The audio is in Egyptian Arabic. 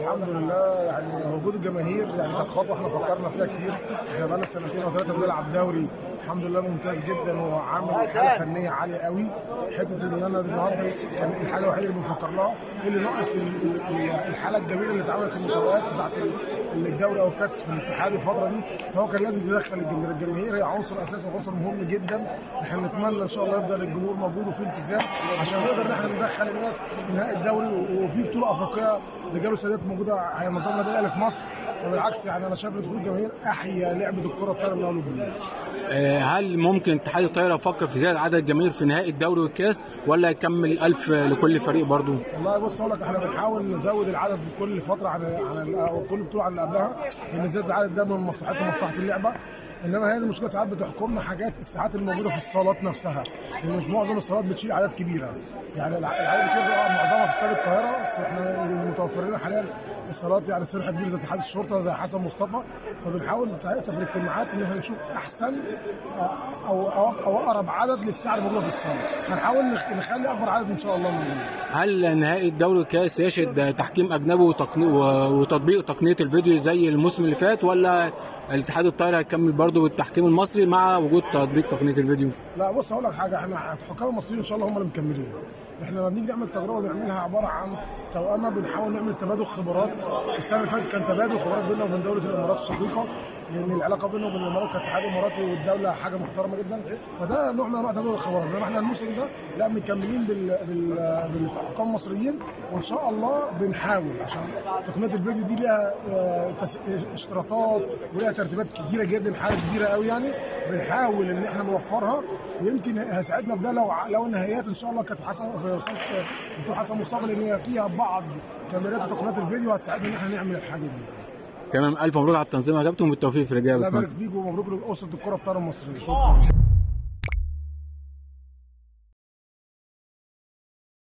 الحمد لله يعني وجود الجماهير يعني كانت خطوه احنا فكرنا فيها كتير احنا بقالنا سنتين او ثلاثه بنلعب دوري الحمد لله ممتاز جدا وعامل حاله فنيه عاليه قوي حته ان انا النهارده كان الحاجه الوحيده اللي بنفكر لها ايه اللي ناقص ال- ال- الحاله الجميله اللي اتعملت في المسابقات بتاعت ال- الدوري او الكاس في الاتحاد الفتره دي فهو كان لازم يدخل الجماهير الجماهير هي عنصر اساسي وعنصر مهم جدا احنا نتمنى ان شاء الله يفضل الجمهور موجود وفي التزام عشان نقدر ان احنا ندخل الناس في نهائي الدوري وفي بطوله افريقيه رجال وسادات موجوده على نظام النادي الاهلي في مصر فبالعكس يعني انا شايف ان دخول الجماهير احيا لعبه الكره في من اول وجديد آه، هل ممكن اتحاد الطايره يفكر في زياده عدد الجماهير في نهائي الدوري والكاس ولا يكمل 1000 لكل فريق برضو؟ والله بص اقول لك احنا بنحاول نزود العدد كل فتره عن عن او كل بطوله عن اللي قبلها لان زياده العدد ده من مصلحتنا ومصلحه اللعبه انما هي المشكله ساعات بتحكمنا حاجات الساعات الموجوده في الصالات نفسها لان مش معظم الصالات بتشيل اعداد كبيره يعني الع- العدد الكبير اه معظمها في استاد القاهره بس احنا المتوفر لنا حاليا الصالات يعني صرح كبير زي اتحاد الشرطه زي حسن مصطفى فبنحاول ساعتها في الاجتماعات ان احنا نشوف احسن آه، او او, أو اقرب عدد للساعه الموجوده في الصاله هنحاول نخ- نخلي اكبر عدد ان شاء الله موجود هل نهائي الدوري والكاس يشهد تحكيم اجنبي وتقني وتطبيق تقنيه الفيديو زي الموسم اللي فات ولا الاتحاد الطايره هيكمل برضو بالتحكيم المصري مع وجود تطبيق تقنيه الفيديو؟ لا بص اقول لك حاجه احنا الحكام المصريين ان شاء الله هم اللي مكملين احنا لما بنيجي نعمل تجربه بنعملها عباره عن توأمه بنحاول نعمل تبادل خبرات السنه اللي فاتت كان تبادل خبرات بيننا وبين دوله الامارات الشقيقه لان العلاقه بيننا وبين الامارات كاتحاد اماراتي والدوله حاجه محترمه جدا فده نوع من انواع تبادل الخبرات انما احنا الموسم ده لا مكملين بال... بال... بالحكام المصريين وان شاء الله بنحاول عشان تقنيه الفيديو دي ليها آه، تس... اشتراطات وليها ترتيبات كتيره جدا حاجه كبيره قوي يعني بنحاول ان احنا نوفرها ويمكن هيساعدنا في ده لو لو النهائيات ان شاء الله كانت في حسن في وسيله دكتور حسن مصطفى لان هي فيها بعض كاميرات وتقنيات الفيديو هتساعدنا ان احنا نعمل الحاجه دي تمام الف مبروك على التنظيم يا كابتن والتوفيق في رجال الله يبارك مصر فيك ومبروك لاسره الكره الطايره المصريه شكرا